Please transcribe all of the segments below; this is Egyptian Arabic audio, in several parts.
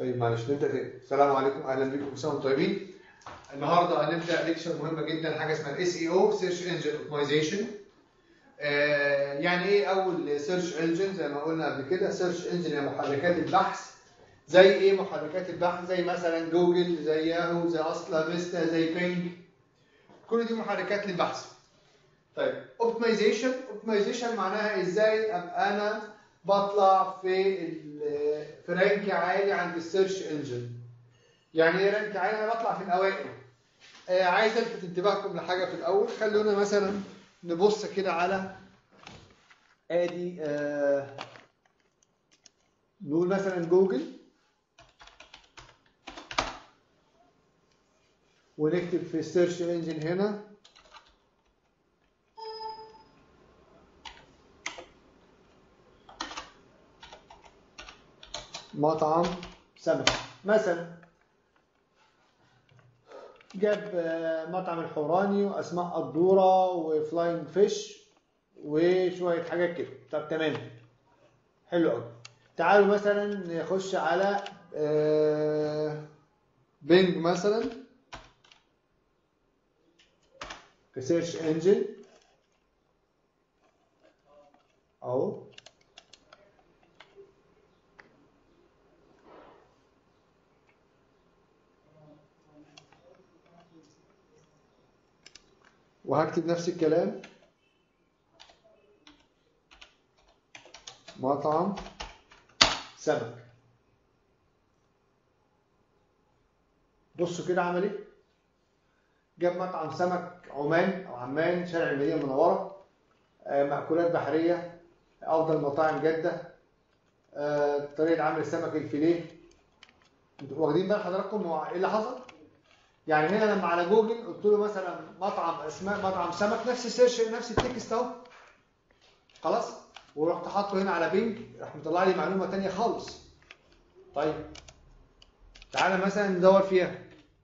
طيب معلش نبدا تاني السلام عليكم اهلا بكم كل سنه وانتم طيبين النهارده هنبدا ليكشر مهمه جدا حاجه اسمها الاس اي او سيرش انجن اوبتمايزيشن يعني ايه اول سيرش انجن زي ما قلنا قبل كده سيرش انجن هي محركات البحث زي ايه محركات البحث زي مثلا جوجل زي ياهو زي اصلا فيستا زي بينج كل دي محركات للبحث طيب اوبتمايزيشن اوبتمايزيشن معناها ازاي ابقى انا بطلع في في رانك عالي عند السيرش انجن يعني ايه رانك عالي انا بطلع في الاوائل آه عايز الفت انتباهكم لحاجه في الاول خلونا مثلا نبص كده على ادي آه نقول مثلا جوجل ونكتب في السيرش انجن هنا مطعم سمك مثلا جاب مطعم الحوراني واسماء قدوره وفلاينج فيش وشويه حاجات كده طب تمام حلو قوي تعالوا مثلا نخش على بينج مثلا كسيرش انجن اهو وهكتب نفس الكلام مطعم سمك بصوا كده عمل ايه جاب مطعم سمك عمان او عمان شارع المدينه المنوره مأكولات بحريه افضل مطاعم جده طريقه عمل السمك الفيليه انتوا واخدين بال حضراتكم ايه اللي حصل يعني هنا لما على جوجل قلت له مثلا مطعم اسماء مطعم سمك نفس السيرش نفس التكست اهو خلاص ورحت حاطه هنا على بينج راح مطلع لي معلومه ثانيه خالص طيب تعالى مثلا ندور فيها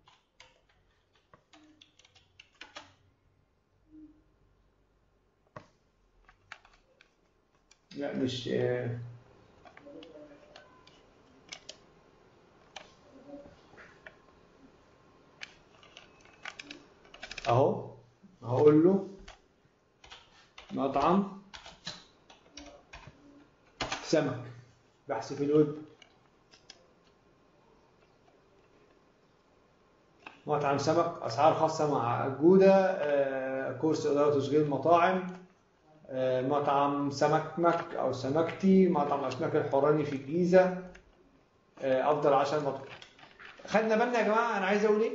لا مش اهو هقول له مطعم سمك بحث في الويب مطعم سمك اسعار خاصه مع الجوده آه، كورس اداره تشغيل المطاعم آه، مطعم سمكمك او سمكتي مطعم اسماك الحوراني في الجيزه آه، افضل 10 مطعم خدنا بالنا يا جماعه انا عايز اقول ايه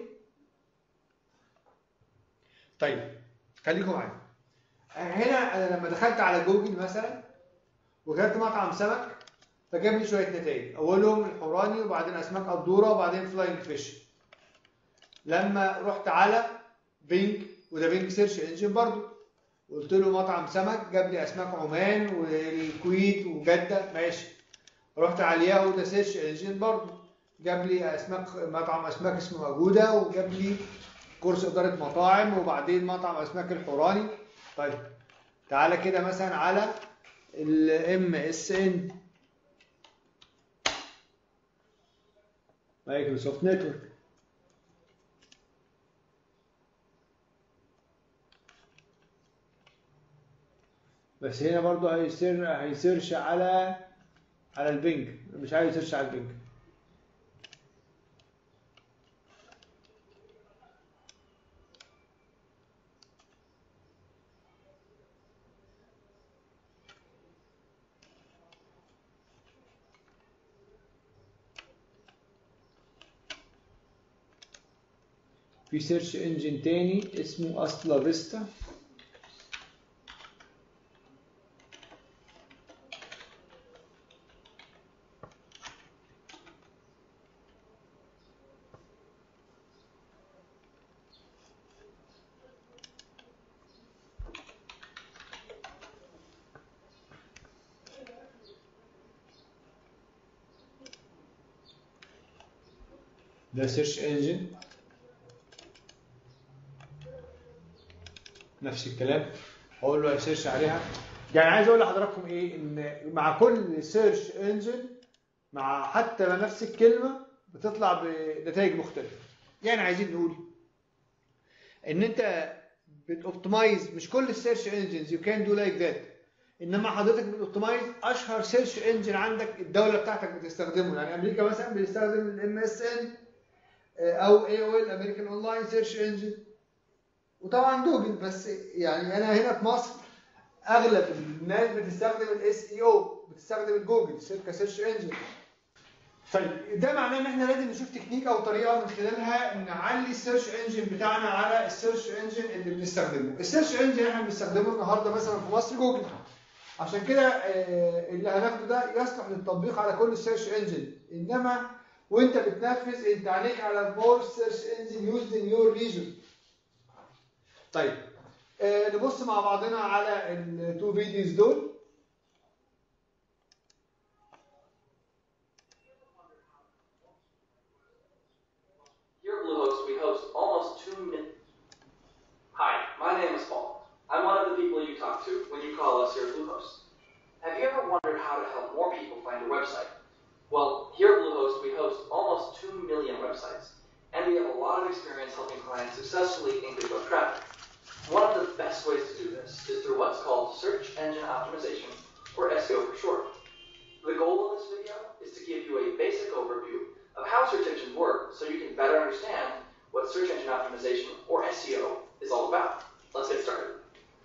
طيب خليكم معايا هنا انا لما دخلت على جوجل مثلا وكتبت مطعم سمك فجاب لي شويه نتائج اولهم الحوراني وبعدين اسماك قدوره وبعدين فلاينج فيش لما رحت على بينج وده بينج سيرش انجن برضو قلت له مطعم سمك جاب لي اسماك عمان والكويت وجده ماشي رحت على الياهو ده سيرش انجن برضو جاب لي اسماك مطعم اسماك اسمه موجوده وجاب لي كورس اداره مطاعم وبعدين مطعم اسماك الحوراني طيب تعالى كده مثلا على الام اس ان مايكروسوفت نتورك بس هنا برضو هيسير هيسيرش على على البنج مش عايز يسيرش على البنج في سيرش انجن تاني اسمه اصلا فيستا ده سيرش انجن نفس الكلام اقول له سيرش عليها يعني عايز اقول لحضراتكم ايه ان مع كل سيرش انجن مع حتى نفس الكلمه بتطلع بنتائج مختلفه يعني عايزين نقول ان انت بتوبتمايز مش كل السيرش انجنز يو كان دو لايك ذات انما حضرتك بتوبتمايز اشهر سيرش انجن عندك الدوله بتاعتك بتستخدمه يعني امريكا مثلا بيستخدم الام اس ان او اي او ال امريكان اونلاين سيرش انجن وطبعا جوجل بس يعني انا هنا في مصر اغلب الناس بتستخدم الاس اي او بتستخدم الجوجل كسيرش انجن طيب ده معناه ان احنا لازم نشوف تكنيك او طريقه من خلالها نعلي السيرش انجن بتاعنا على السيرش انجن اللي بنستخدمه السيرش انجن اللي احنا بنستخدمه النهارده مثلا في مصر جوجل عشان كده اللي هناخده ده يصلح للتطبيق على كل السيرش انجن انما وانت بتنفذ انت عليك على more search engine used in your region طيب آه نبص مع بعضنا على التو فيديوز دول Here at Bluehost, we host almost 2 million. Hi, my name is Paul. I'm one of the people you talk to when you call us here at Bluehost. Have you ever wondered how to help more people find your website? Well, here at Bluehost, we host almost 2 million websites, and we have a lot of experience helping clients successfully increase web traffic. One of the best ways to do this is through what's called search engine optimization, or SEO for short. The goal of this video is to give you a basic overview of how search engines work so you can better understand what search engine optimization, or SEO, is all about. Let's get started.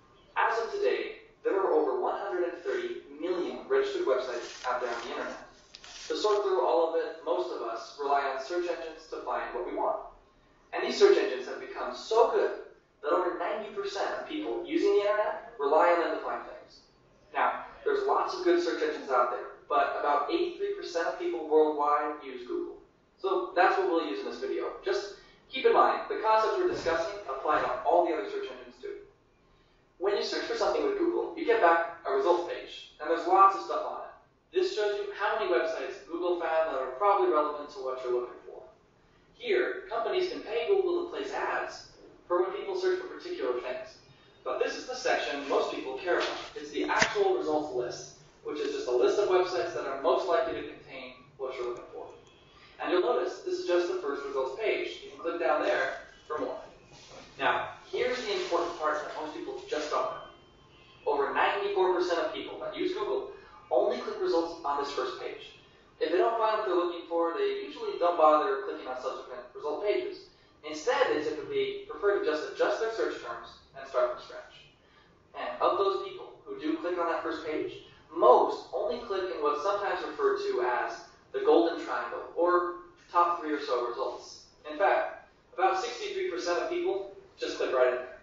As of today, there are over 130 million registered websites out there on the internet. To sort through all of it, most of us rely on search engines to find what we want. And these search engines have become so good that over 90% of people using the internet rely on them to find things. Now, there's lots of good search engines out there, but about 83% of people worldwide use Google. So that's what we'll use in this video. Just keep in mind, the concepts we're discussing apply to all the other search engines too. When you search for something with Google, you get back a results page, and there's lots of stuff on it. This shows you how many websites Google found that are probably relevant to what you're looking for. Here, companies can pay Google to place ads for when people search for particular things. But this is the section most people care about. It's the actual results list, which is just a list of websites that are most likely to contain what you're looking for. And you'll notice this is just the first results page. You can click down there for more. Now, here's the important part that most people just don't know. Over 94% of people that use Google only click results on this first page. If they don't find what they're looking for, they usually don't bother clicking on subsequent result pages. Instead, they typically prefer to just adjust their search terms and start from scratch. And of those people who do click on that first page, most only click in what's sometimes referred to as the golden triangle, or top three or so results. In fact, about 63% of people just click right in there.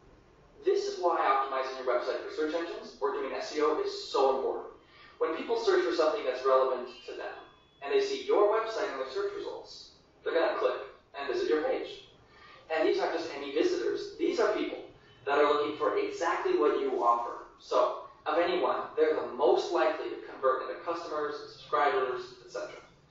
This is why optimizing your website for search engines or doing SEO is so important. When people search for something that's relevant to them, and they see your website in their search results, they're going to click and visit your page. And these aren't just any visitors, these are people that are looking for exactly what you offer. So, of anyone, they're the most likely to convert into customers, subscribers, etc.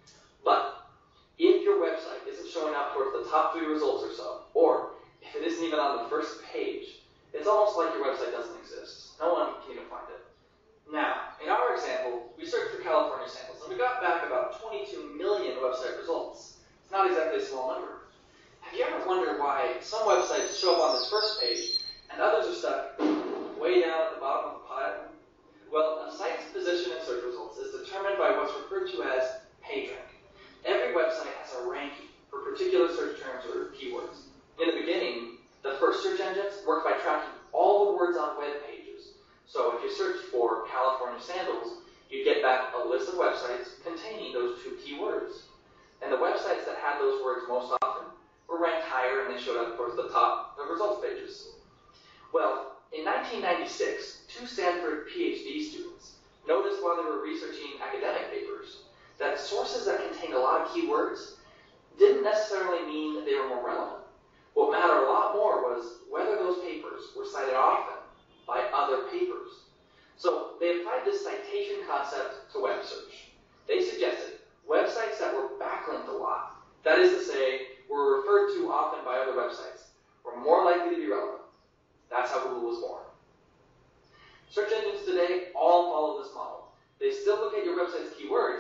But if your website isn't showing up towards the top three results or so, or if it isn't even on the first page, it's almost like your website doesn't exist. No one can even find it. Now, in our example, we searched for California samples, and we got back about 22 million website results. It's not exactly a small number. Have you ever wondered why some websites show up on this first page, and others are stuck way down at the bottom of the pile? Well, a site's position in search results is determined by what's referred to as PageRank. Every website has a ranking for particular search terms or keywords. In the beginning, the first search engines worked by tracking all the words on web pages. So if you searched for California sandals, you'd get back a list of websites containing those two keywords. And the websites that had those words most often were ranked higher and they showed up towards the top of results pages. Well, in 1996, two Stanford PhD students noticed while they were researching academic papers that sources that contained a lot of keywords didn't necessarily mean that they were more relevant. What mattered a lot more was whether those papers were cited often by other papers. So they applied this citation concept to web search. They suggested websites that were backlinked a lot, that is to say, were referred to often by other websites, were more likely to be relevant. That's how Google was born. Search engines today all follow this model. They still look at your website's keywords,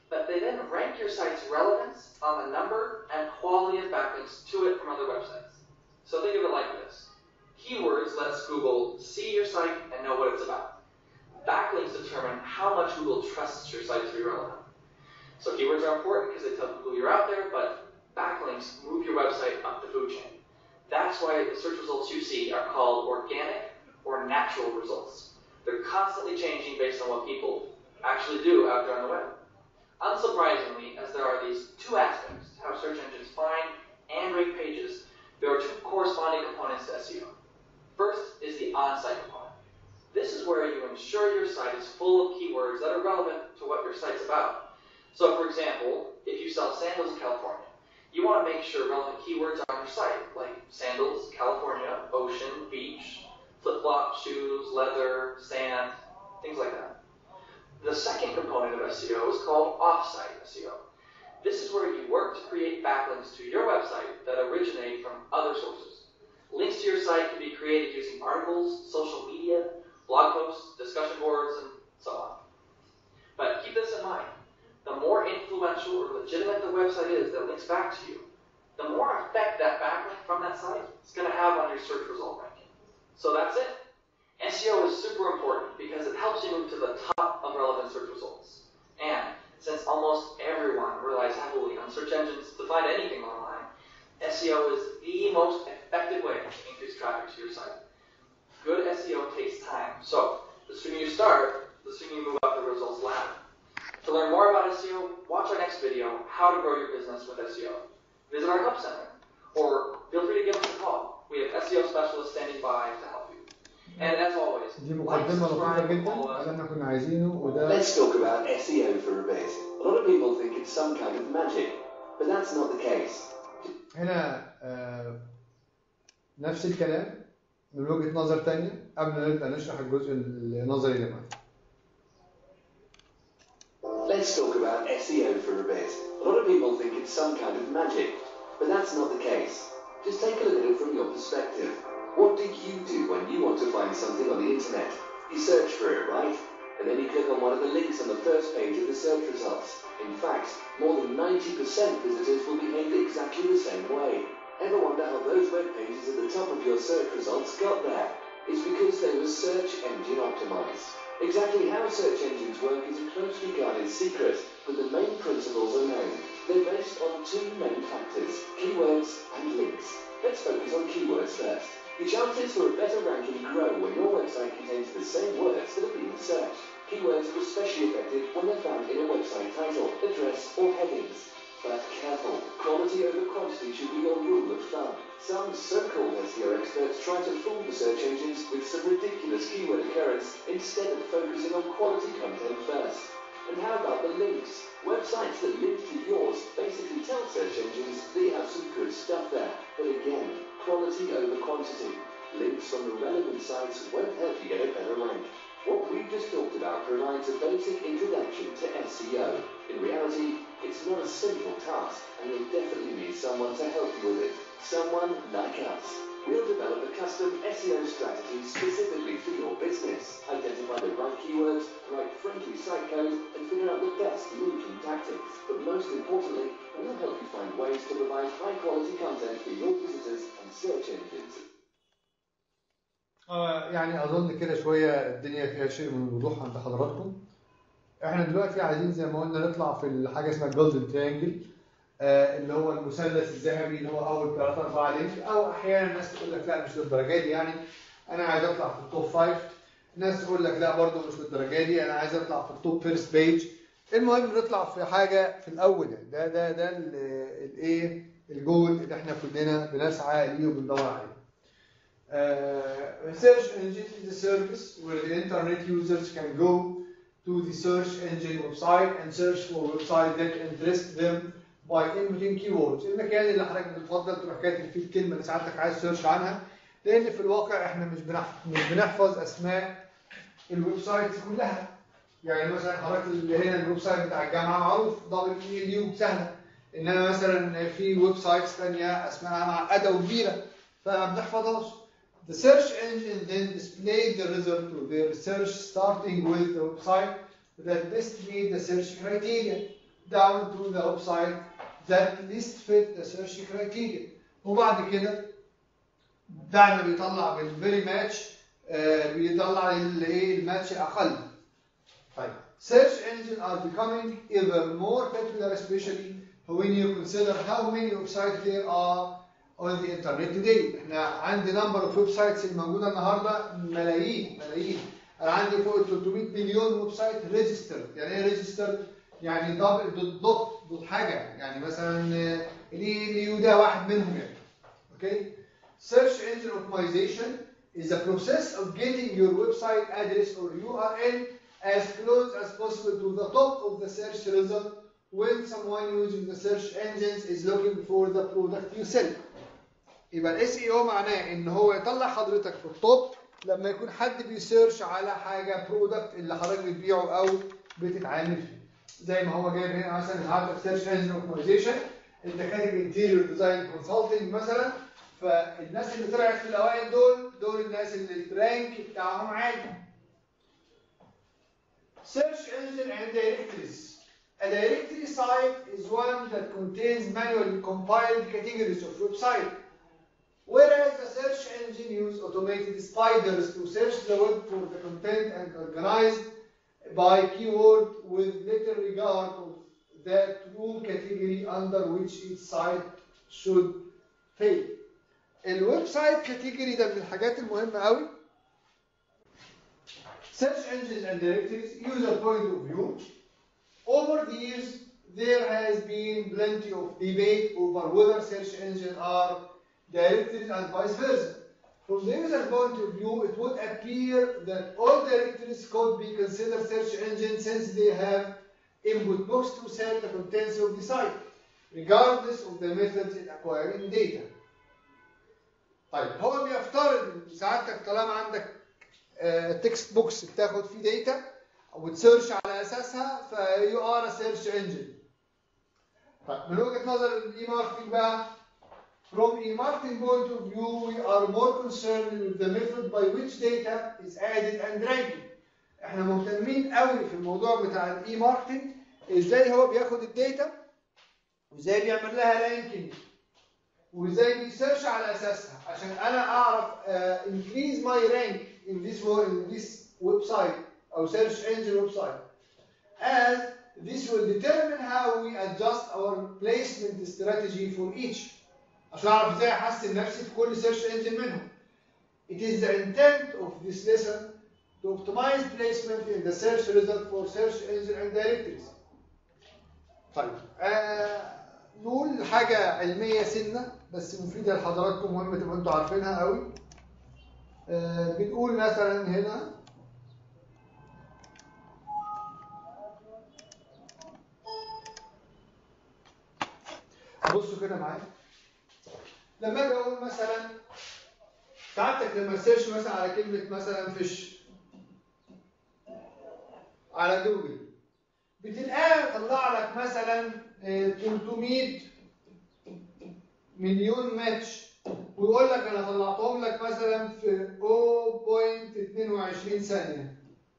but they then rank your site's relevance on the number and quality of backlinks to it from other websites. So think of it like this. Keywords lets Google see your site and know what it's about. Backlinks determine how much Google trusts your site to be relevant. So keywords are important because they tell Google you're out there, but backlinks move your website up the food chain. That's why the search results you see are called organic or natural results. They're constantly changing based on what people actually do out there on the web. Unsurprisingly, as there are these two aspects to how search engines find and rank pages, there are two corresponding components to SEO. First is the on-site component. This is where you ensure your site is full of keywords that are relevant to what your site's about. So, for example, if you sell sandals in California, you want to make sure relevant keywords are on your site, like sandals, California, ocean, beach, flip-flop, shoes, leather, sand, things like that. The second component of SEO is called off-site SEO. This is where you work to create backlinks to your website that originate from other sources. Links to your site can be created using articles, social media, blog posts, discussion boards, and so on. But keep this in mind. The more influential or legitimate the website is that links back to you, the more effect that backlink from that site is going to have on your search result ranking. So that's it. SEO is super important because it helps you move to the top of relevant search results. And since almost everyone relies heavily on search engines to find anything online, SEO is the most effective way to increase traffic to your site. Good SEO takes time. So the sooner you start, the sooner you move up the results ladder. To learn more about SEO, watch our next video, How to Grow Your Business with SEO. Visit our Help Center, or feel free to give us a call. We have SEO specialists standing by to help you. And as always, دي like, مقدمة لطيفة subscribe, جدا follow us. على اللي احنا كنا عايزينه وده Let's talk about SEO for a bit. A lot of people think it's some kind of magic, but that's not the case. هنا آه، نفس الكلام من وجهة نظر تانية قبل ما نبدأ نشرح الجزء النظري اللي معانا. Let's talk about SEO for a bit. A lot of people think it's some kind of magic, but that's not the case. Just take a look at it from your perspective. What do you do when you want to find something on the internet? You search for it, right? And then you click on one of the links on the first page of the search results. In fact, more than 90% visitors will behave exactly the same way. Ever wonder how those web pages at the top of your search results got there? It's because they were search engine optimized. Exactly how search engines work is a closely guarded secret, but the main principles are known. They're based on two main factors, keywords and links. Let's focus on keywords first. Your chances for a better ranking grow when your website contains the same words that are being searched. Keywords are especially effective when they're found in a website title, address, or headings. But careful, quality over quantity should be your rule of thumb. Some so-called SEO experts try to fool the search engines with some ridiculous keyword occurrence instead of focusing on quality content first. And how about the links? Websites that link to yours basically tell search engines they have some good stuff there. But again, quality over quantity. Links from the relevant sites won't help you get a better rank. What we've just talked about provides a basic introduction to SEO. In reality, it's not a simple task, and you'll definitely need someone to help you with it. Someone like us. We'll develop a custom SEO strategy specifically for your business. Identify the right keywords, write friendly site code, and figure out the best linking tactics. But most importantly, we'll help you find ways to provide high quality content for your visitors and search engines. آه، يعني اظن كده شويه الدنيا فيها شيء من الوضوح عند حضراتكم احنا دلوقتي عايزين زي ما قلنا نطلع في الحاجه اسمها الجولدن ترينجل اللي هو المثلث الذهبي اللي هو اول ثلاثة اربعة لينك او احيانا الناس تقول لك لا مش للدرجه دي يعني انا عايز اطلع في التوب فايف ناس تقول لك لا برضه مش للدرجه دي انا عايز اطلع في التوب فيرست بيج المهم نطلع في حاجه في الاول يعني ده ده ده الايه الجول اللي احنا كلنا بنسعى ليه وبندور عليه Uh, search engine is a service where the internet users can go to the search engine website and search for website that interest them by inputting keywords. المكان اللي حضرتك بتفضل تروح كاتب فيه الكلمه اللي سعادتك عايز تسيرش عنها لان في الواقع احنا مش بنحفظ مش بنحفظ اسماء الويب سايت كلها. يعني مثلا حضرتك اللي هنا الويب سايت بتاع الجامعه معروف دبليو اليو سهله انما مثلا في ويب سايتس ثانيه اسمها معقده وكبيره فما بنحفظهاش. The search engine then displayed the result of their search starting with the website that best meet the search criteria. down to the website that least fit the search criteria وبعد كده بعد ما بيطلع بالفيري ماتش بيطلع الايه الماتش الاقل طيب search engines are becoming ever more popular especially when you consider how many websites there are on the internet today احنا عندي number of websites الموجوده النهارده ملايين ملايين انا عندي فوق ال 300 مليون ويب سايت ريجسترد يعني ايه ريجسترد يعني دبل دوت دوت حاجه يعني مثلا اليو ده واحد منهم يعني اوكي search engine optimization is the process of getting your website address or URL as close as possible to the top of the search result when someone using the search engines is looking for the product you sell. يبقى الاس اي او معناه ان هو يطلع حضرتك في التوب لما يكون حد بيسيرش على حاجه برودكت اللي حضرتك بتبيعه او بتتعامل فيه. زي ما هو جايب هنا مثلا النهارده سيرش انجن اوبتمايزيشن انت كاتب انتيريور ديزاين كونسلتنج مثلا فالناس اللي طلعت في الاوائل دول دول الناس اللي الرانك بتاعهم عالي. Search engine and directories. A directory site is one that contains manually compiled categories of website. Whereas the search engine use automated spiders to search the web for the content and organized by keyword with little regard of the true category under which each site should fail. الويب سايت كاتيجوري ده من الحاجات المهمة قوي. Search engines and directories user point of view. Over the years, there has been plenty of debate over whether search engines are directories and vice versa. From the user point of view, it would appear that all directories could be considered search engines since they have input box to set the contents of the site, regardless of the methods in acquiring data. طيب هو بيفترض ان سعادتك طالما عندك تكست بوكس بتاخد فيه داتا وتسيرش على اساسها فيو ار سيرش انجن. طيب من وجهه نظر الاي ماركتنج بقى From a marketing point of view, we are more concerned with the method by which data is added and ranked. احنا مهتمين قوي في الموضوع بتاع الاي ماركتنج ازاي هو بياخد الداتا وازاي بيعمل لها رانكينج وازاي بيسيرش على اساسها عشان انا اعرف uh, increase my rank in this in this website او search engine website as this will determine how we adjust our placement strategy for each عشان اعرف ازاي احسن نفسي في كل سيرش انجن منهم. It is the intent of this lesson to optimize placement in the search result for search engine and directories. طيب آه نقول حاجة علمية سنة بس مفيدة لحضراتكم مهم تبقوا انتوا عارفينها قوي. آه بنقول مثلا هنا بصوا كده معايا لما اجي اقول مثلا ساعتك لما تسيرش مثلا على كلمه مثلا فيش على جوجل بتلاقيها طلع لك مثلا 300 مليون ماتش ويقول لك انا طلعتهم لك مثلا في 0.22 ثانيه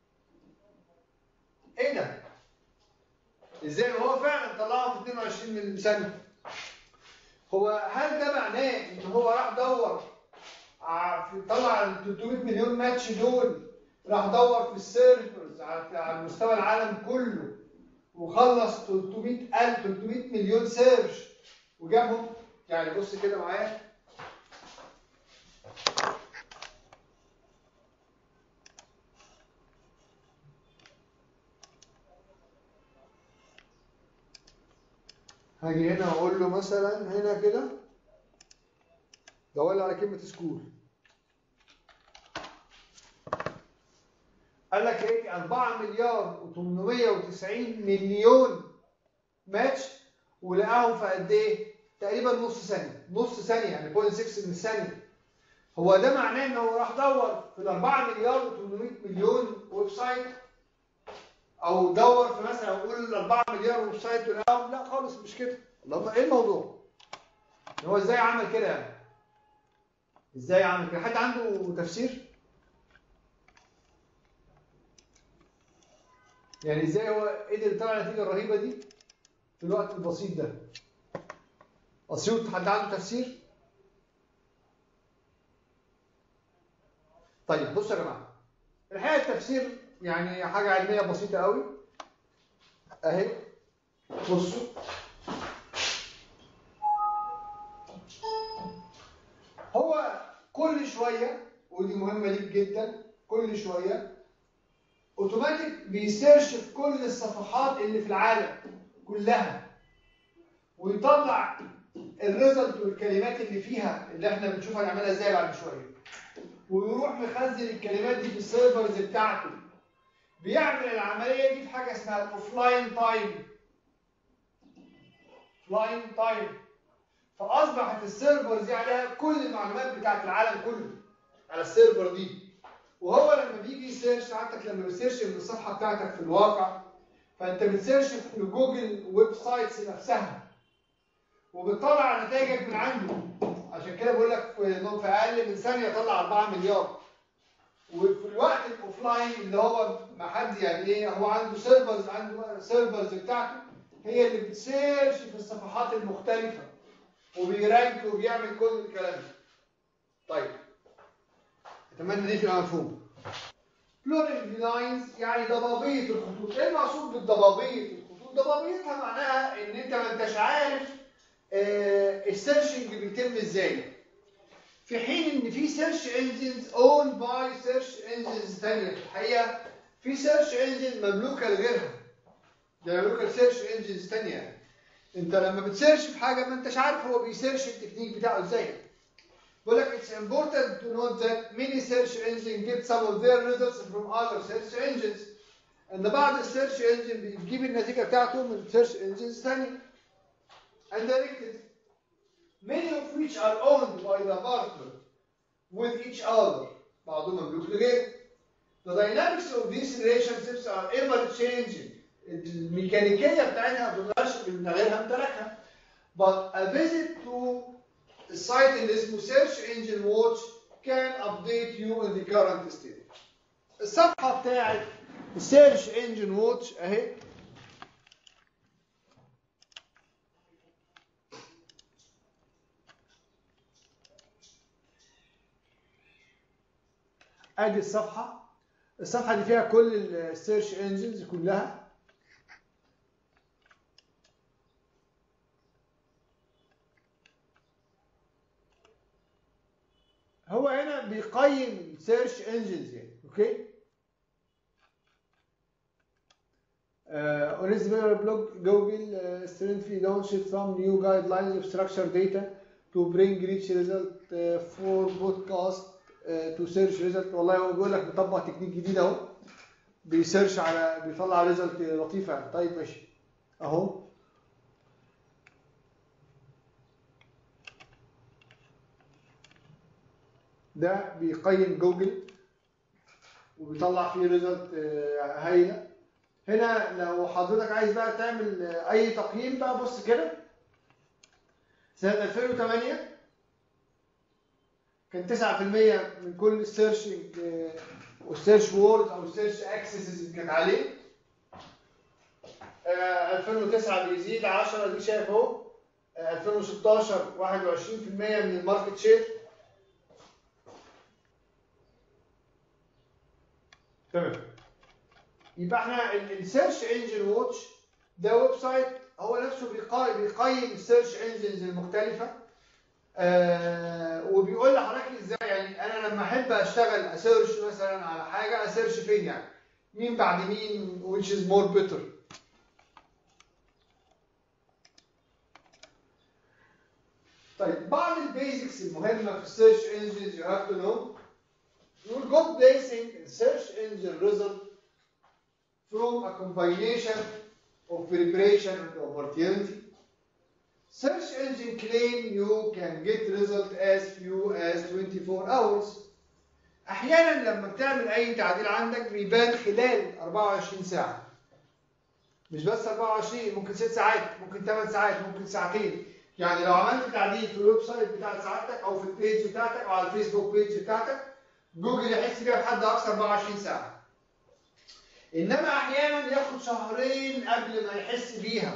ايه ده؟ ازاي هو فعلا طلعهم في 22 ثانيه هو هل ده معناه ان هو راح دور طلع ال 300 مليون ماتش دول راح دور في السيرفرز على مستوى العالم كله وخلص 300 ألف 300 مليون سيرش وجابهم يعني بص كده معايا هاجي هنا واقول له مثلا هنا كده دور لي على كلمه سكول قال لك لقيت 4 مليار و890 مليون ماتش ولقاهم في قد ايه؟ تقريبا نص ثانيه نص ثانيه يعني 0.6 من ثانيه هو ده معناه ان هو راح دور في ال 4 مليار و800 مليون ويب سايت او دور في مثلا اقول 4 مليار ويب سايت ولقاهم لا خالص مش كده اللهم ايه الموضوع هو ازاي عمل كده يعني ازاي عمل كده حد عنده تفسير يعني ازاي هو قدر يطلع النتيجه الرهيبه دي في الوقت البسيط ده اسيوط حد عنده تفسير طيب بصوا يا جماعه الحقيقه التفسير يعني حاجه علميه بسيطه قوي اهي بصوا هو كل شويه ودي مهمه ليك جدا كل شويه اوتوماتيك بيسيرش في كل الصفحات اللي في العالم كلها ويطلع الريزلت والكلمات اللي فيها اللي احنا بنشوفها نعملها ازاي بعد شويه ويروح مخزن الكلمات دي في السيرفرز بتاعته بيعمل العمليه دي في حاجه اسمها الاوفلاين تايم فلاين تايم فاصبحت السيرفرز دي عليها كل المعلومات بتاعت العالم كله على السيرفر دي وهو لما بيجي يسيرش عندك لما بتسيرش من الصفحه بتاعتك في الواقع فانت بتسيرش في جوجل ويب سايتس نفسها وبتطلع نتائجك من عنده عشان كده بقول لك في في اقل من ثانيه طلع 4 مليار وفي الوقت الاوفلاين اللي هو ما حد يعني ايه هو عنده سيرفرز عنده سيرفرز بتاعته هي اللي بتسيرش في الصفحات المختلفه وبيرانك وبيعمل كل الكلام ده. طيب اتمنى دي تبقى مفهوم. فلورنج لاينز يعني ضبابيه الخطوط، ايه المقصود بالضبابيه الخطوط؟ ضبابيتها معناها ان انت ما انتش عارف آه السيرشنج بيتم ازاي. في حين ان في سيرش انجنز اون باي سيرش انجنز ثانيه في الحقيقه في سيرش انجن مملوكه لغيرها. ده مملوكه لسيرش انجنز ثانيه يعني. انت لما بتسيرش في حاجه ما انتش عارف هو بيسيرش التكنيك بتاعه ازاي. بقول لك it's important to note that many search engines get some of their results from other search engines. ان بعض السيرش انجن بتجيب النتيجه بتاعته من سيرش انجنز ثانيه. And directed. Many of which are owned by the partner with each other. بعضهم مملوك لغيره. The dynamics of these relationships are ever changing. الميكانيكيه بتاعتها ما بتتغيرش من غيرها امتلاكها. But a visit to السايت اللي اسمه سيرش انجن واتش كان ابديت يو ان ذا كارنت ستيت الصفحه بتاعت السيرش انجن واتش اهي ادي الصفحه الصفحه دي فيها كل السيرش انجنز كلها هو هنا بيقيم سيرش انجنز يعني اوكي on his blog Google uh, recently launched some new guidelines of structured data to bring rich result uh, for podcast uh, to search result والله هو بيقول لك بيطبق تكنيك جديد اهو بيسيرش على بيطلع ريزلت لطيفه يعني طيب ماشي اهو ده بيقيم جوجل وبيطلع فيه ريزلت هايله هنا لو حضرتك عايز بقى تعمل اي تقييم بقى بص كده سنه 2008 كان 9% من كل السيرشنج والسيرش وورد او السيرش اكسسز اللي كانت عليه 2009 بيزيد 10 دي شايف اهو 2016 21% من الماركت شير تمام يبقى احنا السيرش انجن واتش ده ويب سايت هو نفسه بيقيم بيقيم السيرش انجنز المختلفه آه وبيقول لحضرتك ازاي يعني انا لما احب اشتغل اسيرش مثلا على حاجه اسيرش فين يعني مين بعد مين which is more better طيب بعض البيزكس المهمه في السيرش انجنز you have to know You're good placing in search engine result from a combination of preparation and opportunity. Search engine claim you can get result as few as 24 hours. احيانا لما بتعمل اي تعديل عندك بيبان خلال 24 ساعه. مش بس 24 ممكن 6 ساعات، ممكن 8 ساعات، ممكن ساعتين. يعني لو عملت تعديل في الويب سايت بتاع سعادتك او في البيج بتاعتك او على الفيسبوك بيج بتاعتك جوجل يحس بيها لحد اقصى 24 ساعه. انما احيانا ياخد شهرين قبل ما يحس بيها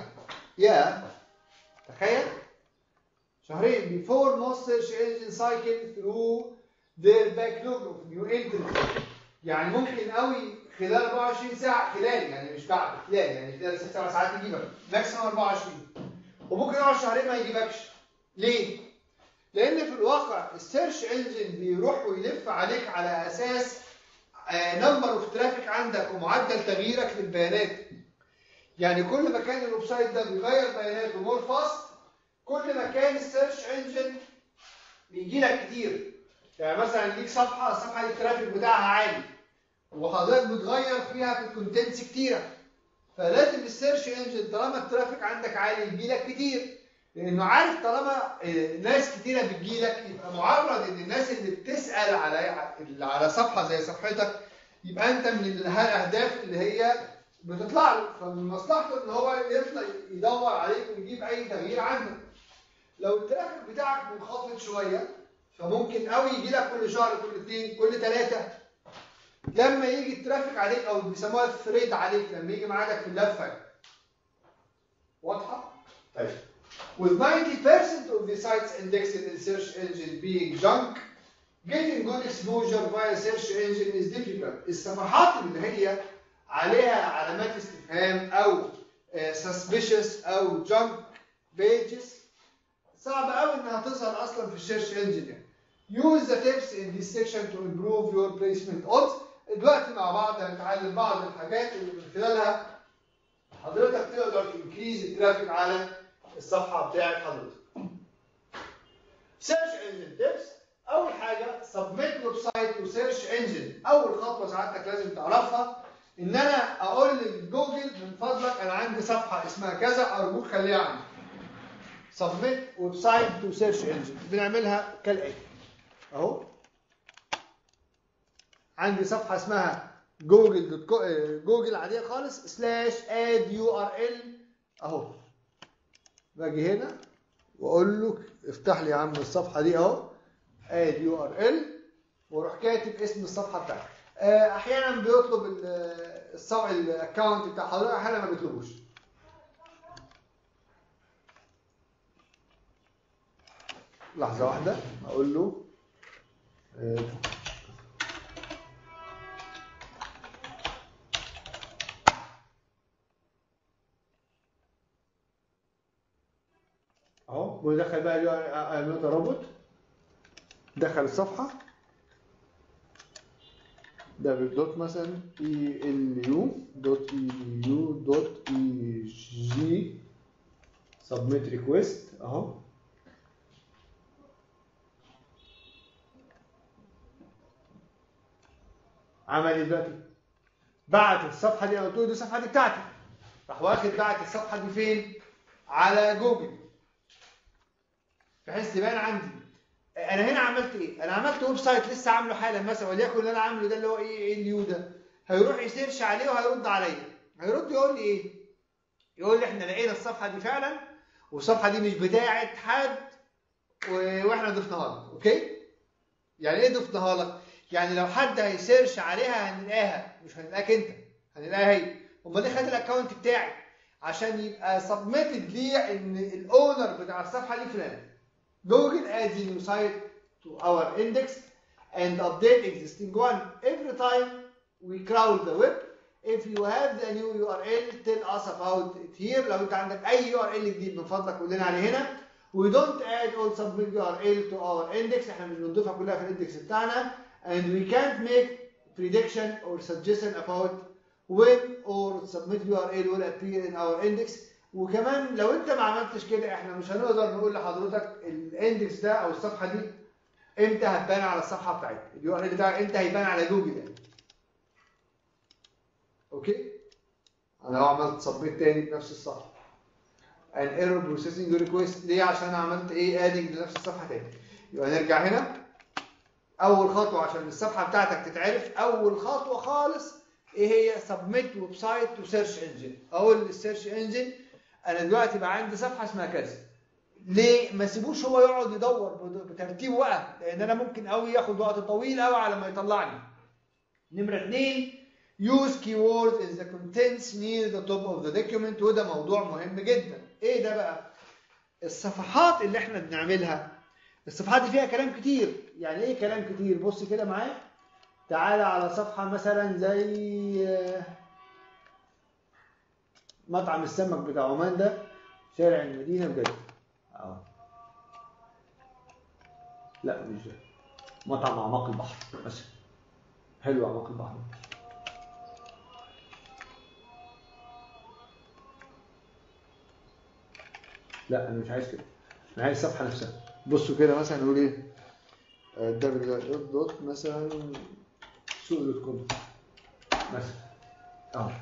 يا تخيل شهرين before most search engine cycle through their backlog of new entries يعني ممكن قوي خلال 24 ساعة خلال يعني مش بعد خلال يعني خلال ست سبع ساعات يجيبك ماكسيموم 24 وممكن يقعد شهرين ما يجيبكش ليه؟ لأن في الواقع السيرش انجن بيروح ويلف عليك على أساس نمبر اوف ترافيك عندك ومعدل تغييرك للبيانات يعني كل ما كان الويب سايت ده بيغير بياناته مور فاست كل ما كان السيرش انجن بيجي لك كتير يعني مثلا ليك صفحه الصفحه دي الترافيك بتاعها عالي وحضرتك بتغير فيها في الكونتنتس كتيره فلازم السيرش انجن طالما الترافيك عندك عالي يجي لك كتير لانه عارف طالما ناس كتيره بتجي لك يبقى معرض ان الناس اللي بتسال على على صفحه زي صفحتك يبقى انت من الاهداف اللي هي بتطلع له فمن مصلحته ان هو يطلع يدور عليك ويجيب اي تغيير عندك لو الترافيك بتاعك منخفض شويه فممكن قوي يجي لك كل شهر كل اثنين كل ثلاثه لما يجي الترافيك عليك او بيسموها الثريد عليك لما يجي معاك في اللفه واضحه؟ طيب With 90% of the sites indexed in the search engine being junk, getting good exposure via search engine is difficult. الصفحات اللي هي عليها علامات استفهام او suspicious او junk pages صعب قوي انها تظهر اصلا في السيرش انجن يعني. Use the tips in this section to improve your placement odds. دلوقتي مع بعض هنتعلم بعض الحاجات اللي من خلالها حضرتك تقدر تنكريز الترافيك على الصفحه بتاعت حضرتك. سيرش انجن تيبس اول حاجه سبميت ويب سايت تو سيرش انجن اول خطوه سعادتك لازم تعرفها ان انا اقول لجوجل من فضلك انا عندي صفحه اسمها كذا ارجوك خليها عندي. سبميت ويب سايت تو سيرش انجن بنعملها كالاتي اهو عندي صفحه اسمها جوجل دوت كو جوجل عاديه خالص سلاش اد يو ار ال اهو باجي هنا واقول له افتح لي يا عم الصفحه دي اهو اد يو ار ال واروح كاتب اسم الصفحه بتاعتي احيانا بيطلب الصفحه الاكونت بتاع حضرتك احيانا ما بيطلبوش لحظه واحده اقول له اهو ودخل بقى النوت روبوت دخل الصفحه دبل دوت مثلا اي ال يو دوت اي يو دوت اي جي سبميت ريكويست اهو عمل ايه دلوقتي؟ بعت الصفحه دي انا قلت له دي الصفحه دي بتاعتي راح واخد بعت الصفحه دي فين؟ على جوجل بحيث تبان عندي انا هنا عملت ايه؟ انا عملت ويب سايت لسه عامله حالا مثلا وليكن اللي انا عامله ده اللي هو ايه ايه اليو ده هيروح يسيرش عليه وهيرد عليا هيرد يقول لي ايه؟ يقول لي احنا لقينا الصفحه دي فعلا والصفحه دي مش بتاعت حد واحنا ضفناها لك اوكي؟ يعني ايه ضفناها لك؟ يعني لو حد هيسيرش عليها هنلاقيها مش هنلاقيك انت هنلاقيها هي امال ليه خد الاكونت بتاعي عشان يبقى سبميتد لي ان الاونر بتاع الصفحه دي فلان Google adds a new site to our index and update existing one every time we crawl the web if you have the new URL tell us about it here لو انت عندك اي URL جديد من فضلك قول لنا عليه هنا we don't add all submit URL to our index احنا مش بنضيفها كلها في الاندكس بتاعنا and we can't make prediction or suggestion about when or submit URL will appear in our index وكمان لو انت ما عملتش كده احنا مش هنقدر نقول لحضرتك الاندكس ده او الصفحه دي امتى هتبان على الصفحه بتاعتك اليو ار ال بتاعك امتى هيبان على جوجل يعني اوكي انا لو عملت سبميت تاني بنفس الصفحه ان ايرور بروسيسنج ريكويست ليه عشان عملت ايه ادنج لنفس الصفحه تاني يبقى نرجع هنا اول خطوه عشان الصفحه بتاعتك تتعرف اول خطوه خالص ايه هي سبميت ويب سايت تو سيرش انجن اقول للسيرش انجن انا دلوقتي بقى عندي صفحه اسمها كذا ليه ما سيبوش هو يقعد يدور بترتيب وقت لان انا ممكن قوي ياخد وقت طويل قوي على ما يطلعني نمره اثنين use keywords in the contents near the top of the document وده موضوع مهم جدا ايه ده بقى الصفحات اللي احنا بنعملها الصفحات دي فيها كلام كتير يعني ايه كلام كتير بص كده معايا تعالى على صفحة مثلا زي آه، مطعم السمك بتاع عمان ده شارع المدينة بجد اه لا مش ده مطعم أعماق البحر مثلا حلو أعماق البحر لا أنا مش عايز كده أنا عايز الصفحة نفسها بصوا كده مثلا نقول إيه دبليو دوت مثلا سوق دوت كوم مثلا اه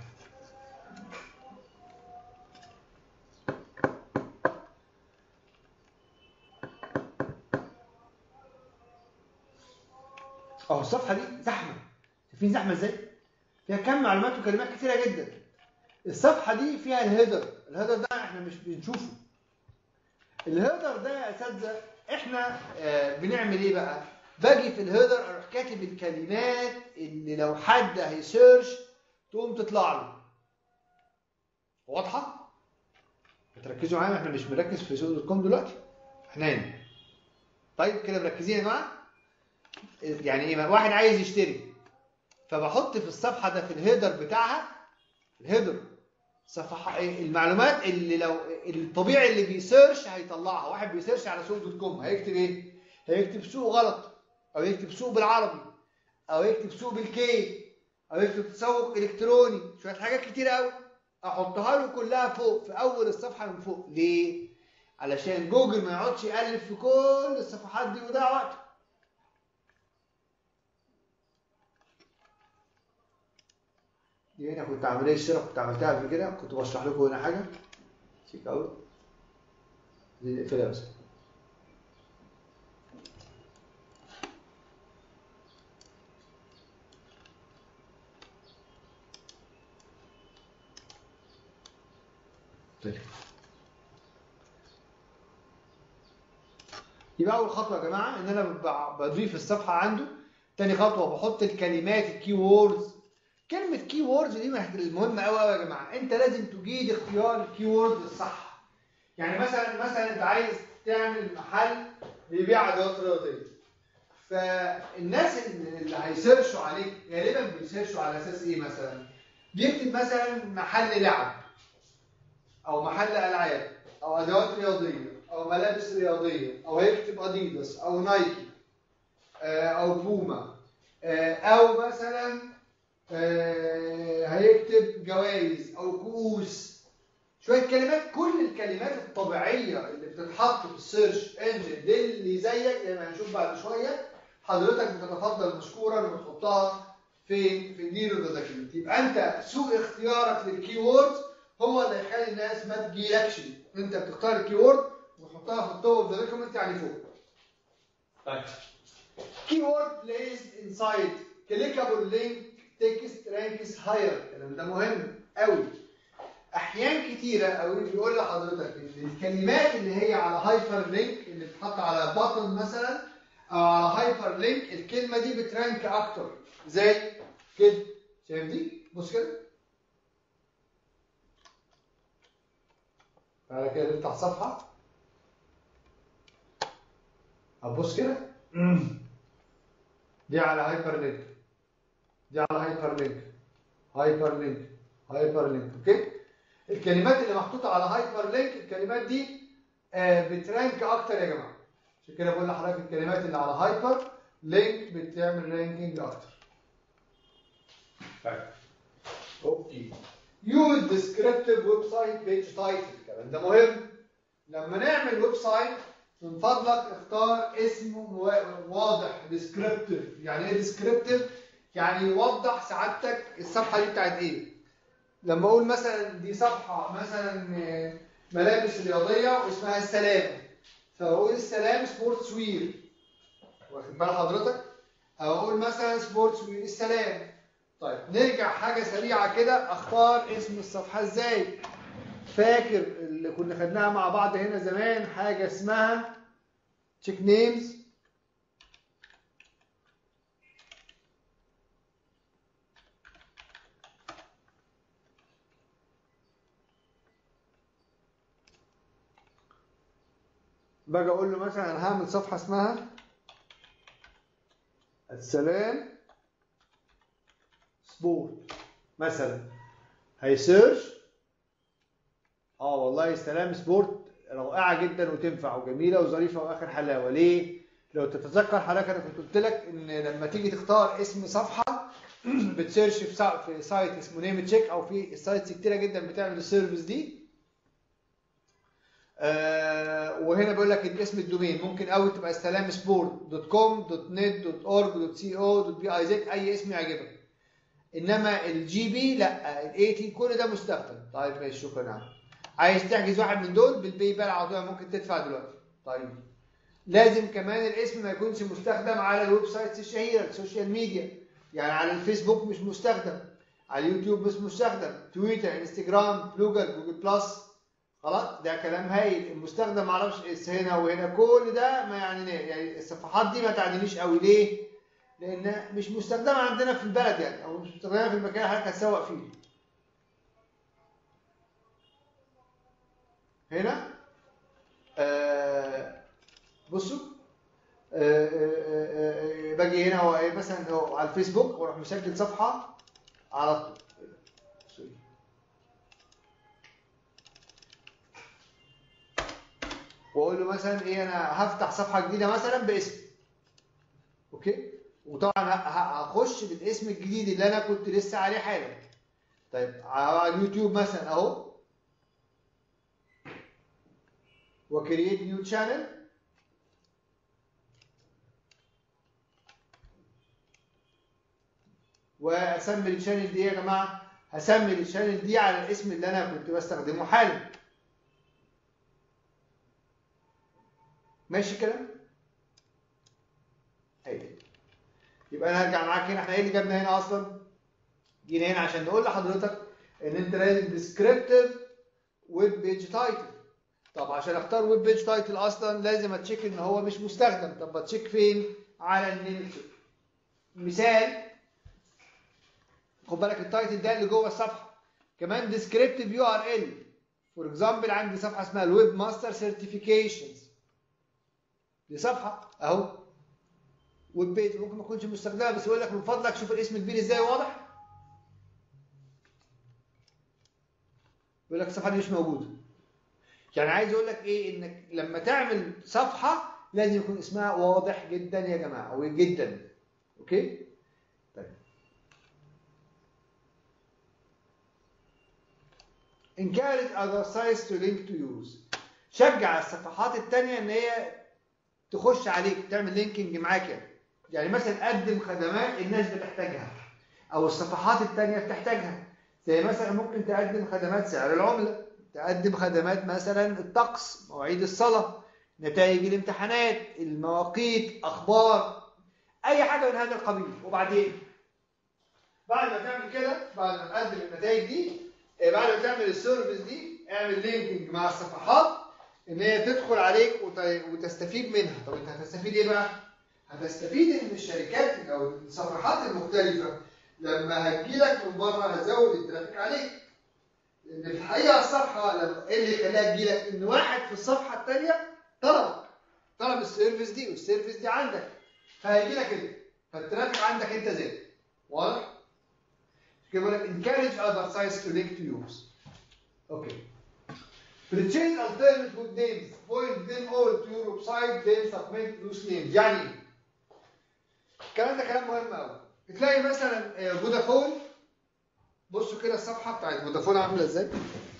اه الصفحه دي زحمه شايفين زحمه ازاي فيها كم معلومات وكلمات كتيره جدا الصفحه دي فيها الهيدر الهيدر ده احنا مش بنشوفه الهيدر ده يا اساتذه احنا آه بنعمل ايه بقى باجي في الهيدر اروح كاتب الكلمات اللي لو حد هيسيرش تقوم تطلع له واضحه تركزوا معايا احنا مش مركز في سوق دوت كوم دلوقتي احنا هنا طيب كده مركزين يا جماعه يعني ايه واحد عايز يشتري فبحط في الصفحه ده في الهيدر بتاعها الهيدر صفحه إيه؟ المعلومات اللي لو الطبيعي اللي بيسيرش هيطلعها واحد بيسيرش على سوق دوت كوم هيكتب ايه هيكتب سوق غلط او يكتب سوق بالعربي او يكتب سوق بالكي او يكتب تسوق الكتروني شويه حاجات كتير قوي احطها له كلها فوق في اول الصفحه من فوق ليه علشان جوجل ما يقعدش يقلب في كل الصفحات دي ويضيع وقته دي هنا كنت عامل ايه الشرح كنت عملتها قبل كده كنت بشرح لكم هنا حاجه شيك اوت دي نقفلها بس طيب. يبقى اول خطوه يا جماعه ان انا ب- بضيف الصفحه عنده تاني خطوه بحط الكلمات الكي ووردز كلمه كي ووردز دي المهمه قوي قوي يا جماعه انت لازم تجيد اختيار الكي وورد الصح يعني مثلا مثلا انت عايز تعمل محل بيبيع ادوات رياضيه فالناس اللي هيسيرشوا عليك غالبا بيسيرشوا على اساس ايه مثلا بيكتب مثلا محل لعب او محل العاب او ادوات رياضيه او ملابس رياضيه او هيكتب اديداس او نايكي آه، او بوما آه، او مثلا آه، هيكتب جوائز او كؤوس شويه كلمات كل الكلمات الطبيعيه اللي بتتحط في السيرش انجن للي زيك زي ما هنشوف بعد شويه حضرتك بتتفضل مشكورا وبتحطها فين في النيرو دوكيمنت يبقى انت سوء اختيارك للكي ووردز هو اللي هيخلي الناس ما تجيلكش انت بتختار الكي وورد وتحطها في التوب اوف ذا دوكيمنت يعني فوق طيب keyword placed inside clickable link text ranks higher الكلام ده مهم قوي احيان كتيره او بيقول لحضرتك ان الكلمات اللي هي على هايبر لينك اللي بتحط على باتن مثلا او على هايبر لينك الكلمه دي بترانك اكتر زي كده شايف دي بص كده تعالى كده نفتح صفحه ابص كده دي على هايبر لينك دي على هايبر لينك هايبر لينك هايبر لينك اوكي الكلمات اللي محطوطه على هايبر لينك الكلمات دي آه بترانك اكتر يا جماعه عشان كده بقول لحضرتك الكلمات اللي على هايبر لينك بتعمل رانكينج اكتر طيب اوكي يوز ديسكريبتيف ويب سايت بيج تايتل الكلام ده مهم لما نعمل ويب سايت من فضلك اختار اسم موا- واضح ديسكريبتيف يعني ايه ديسكريبتيف يعني يوضح سعادتك الصفحه دي بتاعت ايه لما اقول مثلا دي صفحه مثلا آه، ملابس رياضيه واسمها السلام فاقول السلام سبورتس وير واخد بال حضرتك او اقول مثلا سبورتس وير السلام طيب نرجع حاجه سريعه كده اختار اسم الصفحه ازاي فاكر اللي كنا خدناها مع بعض هنا زمان حاجه اسمها تشيك نيمز باجي اقول له مثلا انا هعمل صفحه اسمها السلام سبورت مثلا هيسيرش اه والله السلام سبورت رائعه جدا وتنفع وجميله وظريفه واخر حلاوه ليه؟ لو تتذكر حضرتك انا كنت قلت لك ان لما تيجي تختار اسم صفحه بتسيرش في سا- في سايت اسمه نيم تشيك او في سايتس كتيره جدا بتعمل السيرفيس دي آه وهنا بيقول لك اسم الدومين ممكن قوي تبقى سلام سبورت دوت كوم دوت نت دوت اورج دوت سي او دوت بي اي زد اي اسم يعجبك انما الجي بي لا الاي تي كل ده مستخدم طيب ماشي شكرا يا عم عايز تحجز واحد من دول بالباي بال على طول ممكن تدفع دلوقتي طيب لازم كمان الاسم ما يكونش مستخدم على الويب سايتس الشهيره السوشيال ميديا يعني على الفيسبوك مش مستخدم على اليوتيوب مش مستخدم تويتر انستجرام بلوجر جوجل بلس خلاص ده كلام هايل المستخدم معرفش اس هنا وهنا كل ده ما يعني يعني الصفحات دي ما تعنينيش قوي ليه؟ لان مش مستخدمه عندنا في البلد يعني او مش مستخدمه في المكان اللي حضرتك هتسوق فيه هنا آه بصوا آه آه آه باجي هنا هو إيه مثلا هو على الفيسبوك واروح مسجل صفحه على طول سوري. واقول له مثلا ايه انا هفتح صفحه جديده مثلا باسم اوكي وطبعا ه- ه- هخش بالاسم الجديد اللي انا كنت لسه عليه حالا طيب على اليوتيوب مثلا اهو وكرييت نيو شانل واسمي الشانل دي إيه يا جماعه هسمي الشانل دي على الاسم اللي انا كنت بستخدمه حالا ماشي الكلام ايوه يبقى انا هرجع معاك هنا احنا ايه اللي جابنا هنا اصلا جينا هنا عشان نقول لحضرتك ان انت لازم ديسكريبتيف ويب بيج تايتل طب عشان اختار ويب بيج تايتل اصلا لازم اتشيك ان هو مش مستخدم طب اتشيك فين على النيم مثال خد بالك التايتل ده اللي جوه الصفحه كمان ديسكريبتيف يو ار ال فور اكزامبل عندي صفحه اسمها الويب ماستر سيرتيفيكيشنز دي صفحه اهو ويب بيج ممكن ما تكونش مستخدمه بس يقول لك من فضلك شوف الاسم كبير ازاي واضح يقول لك الصفحه دي مش موجوده يعني عايز اقول لك ايه انك لما تعمل صفحه لازم يكون اسمها واضح جدا يا جماعه او جدا اوكي طيب encourage other sites to link to use شجع الصفحات التانية ان هي تخش عليك تعمل لينكينج معاك يعني يعني مثلا قدم خدمات الناس بتحتاجها او الصفحات التانية بتحتاجها زي مثلا ممكن تقدم خدمات سعر العملة تقدم خدمات مثلا الطقس مواعيد الصلاة نتائج الامتحانات المواقيت اخبار اي حاجة من هذا القبيل وبعدين بعد ما تعمل كده بعد ما تقدم النتائج دي آه، بعد ما تعمل السيرفيس دي اعمل لينكينج مع الصفحات ان هي تدخل عليك وت- وتستفيد منها طب انت هتستفيد ايه بقى هتستفيد ان الشركات او الصفحات المختلفه لما هتجيلك من بره هتزود الترافيك عليك لان في الحقيقه الصفحه لما ايه اللي يخليها تجيلك ان واحد في الصفحه الثانيه طلبك طلب السيرفيس دي والسيرفيس دي عندك فهيجي لك انت فالترافيك عندك انت زاد واضح؟ كده بقول لك encourage other sites to link to yours. Okay. Purchase alternate good names. Point them all to your website, then submit those names. يعني ايه؟ الكلام ده كلام مهم قوي. تلاقي مثلا آه، فودافون بصوا كده الصفحه بتاعت فودافون عامله ازاي؟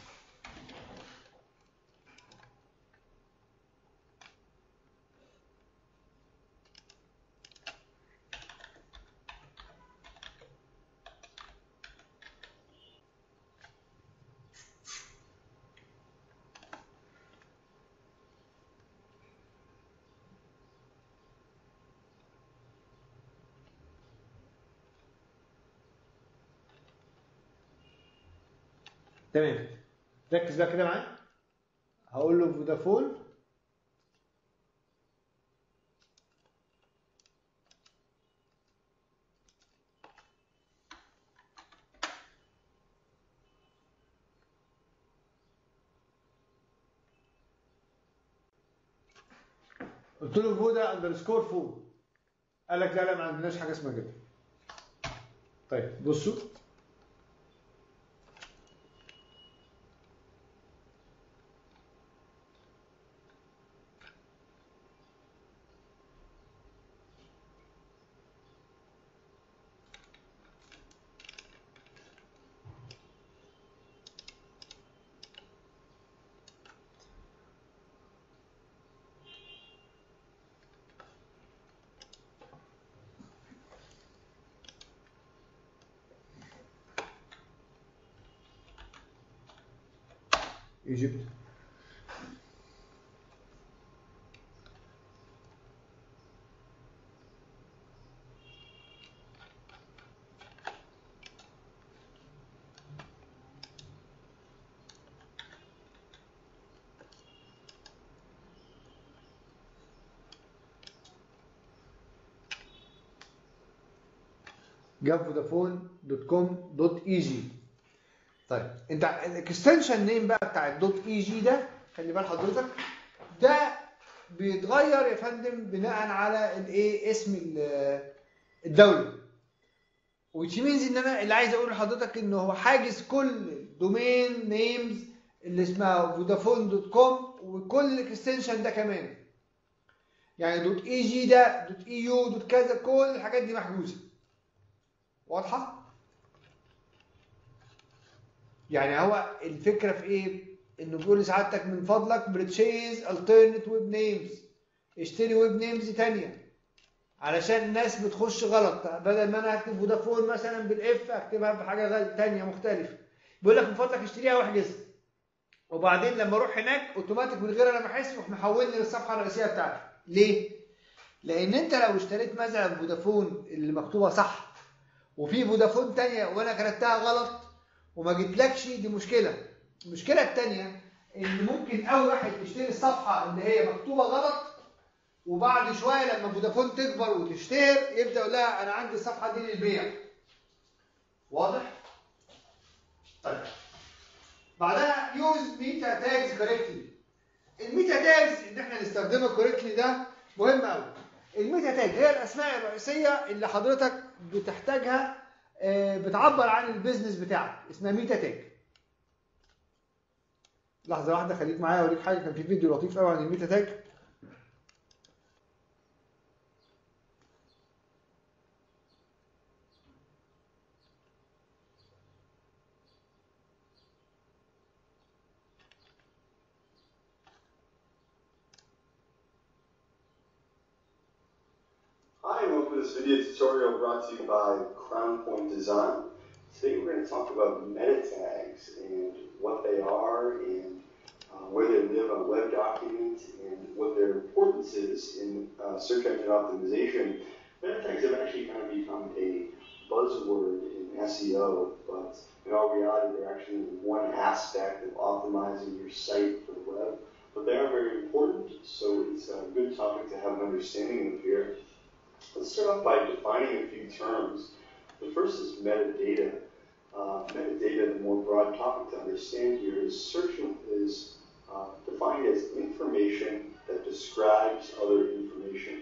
تمام ركز بقى كده معايا هقول له فودافون قلت له فودا اندرسكور فود قال لك لا لا ما عندناش حاجه اسمها كده طيب بصوا Egypt. جاب فودافون دوت كوم دوت اي جي طيب انت الاكستنشن نيم بقى بتاع الدوت اي جي ده خلي بال حضرتك ده بيتغير يا فندم بناء على الايه اسم ال- الدوله which means ان انا اللي عايز اقول لحضرتك ان هو حاجز كل دومين نيمز اللي اسمها فودافون دوت كوم وكل الاكستنشن ده كمان يعني دوت اي جي ده دوت اي يو دوت كذا كل الحاجات دي محجوزه واضحه يعني هو الفكره في ايه انه بيقول لسعادتك من فضلك بريتشيز الترنت ويب نيمز اشتري ويب نيمز تانية علشان الناس بتخش غلط بدل ما انا اكتب فودافون مثلا بالاف اكتبها بحاجه غلط تانية مختلفه بيقول لك من فضلك اشتريها واحجزها وبعدين لما اروح هناك اوتوماتيك من غير انا ما احس يروح محولني للصفحه الرئيسيه بتاعتي ليه لان انت لو اشتريت مثلا فودافون اللي مكتوبه صح وفي فودافون تانية وانا كتبتها غلط وما جبتلكش دي مشكله المشكله الثانيه ان ممكن اول واحد يشتري الصفحه اللي هي مكتوبه غلط وبعد شويه لما فودافون تكبر وتشتهر يبدا يقول لها انا عندي الصفحه دي للبيع واضح طيب بعدها يوز ميتا تاجز كوريكتلي الميتا تاجز ان احنا نستخدمها كوريكتلي ده مهم قوي الميتا تاج هي الاسماء الرئيسيه اللي حضرتك بتحتاجها آه، بتعبر عن البيزنس بتاعك اسمها ميتا تاج لحظه واحده خليك معايا اوريك حاجه كان في فيديو لطيف قوي عن الميتا تاج Hi, and welcome to this video tutorial brought to you by Crown Point Design. Today we're going to talk about meta tags and what they are and uh, where they live on a web document and what their importance is in uh, search engine optimization. Meta tags have actually kind of become a buzzword in SEO, but in all reality they're actually one aspect of optimizing your site for the web. But they are very important, so it's a good topic to have an understanding of here. Let's start off by defining a few terms. The first is metadata. Uh, metadata, the more broad topic to understand here, is searching is uh, defined as information that describes other information.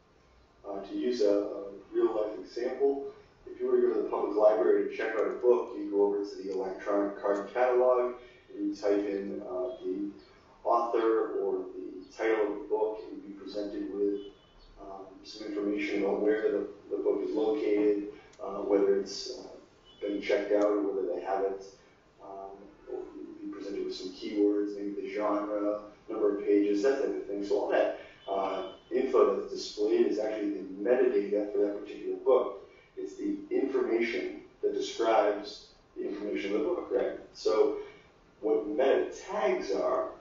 Uh, to use a, a real life example, if you were to go to the public library to check out a book, you go over to the electronic card catalog and you type in uh, the author or the title of the book, and you'd be presented with um, some information about where the, the book is located, uh, whether it's uh, been checked out or whether they have it. Um, or you'd be presented with some keywords, maybe the genre, number of pages, that type of thing. So all that uh, info that's displayed is actually the metadata for that particular book. It's the information that describes the information of the book, right? So what meta tags are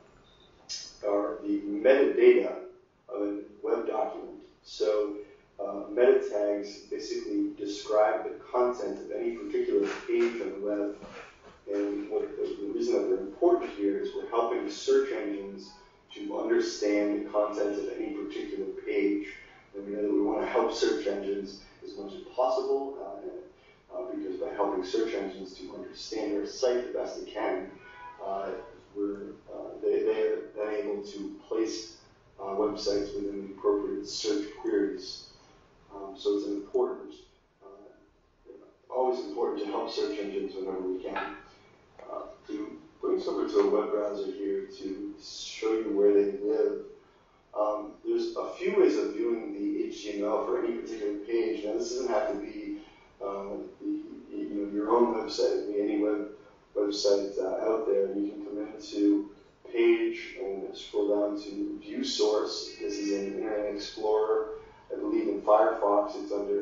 are the metadata of a web document. So uh, meta tags basically describe the content of any particular page on the web. And what the, the reason that they're important here is we're helping search engines to understand the content of any particular page. And we know that we want to help search engines as much as possible uh, uh, because by helping search engines to understand their site the best they can, uh, we're, uh, they, they're then able to place uh, websites within the appropriate search queries. Um, so it's an important, uh, always important to help search engines whenever we can. Uh, to bring us over to a web browser here to show you where they live. Um, there's a few ways of viewing the HTML for any particular page. Now, this doesn't have to be uh, the, you know, your own website. It can be any web website uh, out there. You can come into page and scroll down to view source. This is in Internet Explorer. I believe in Firefox it's under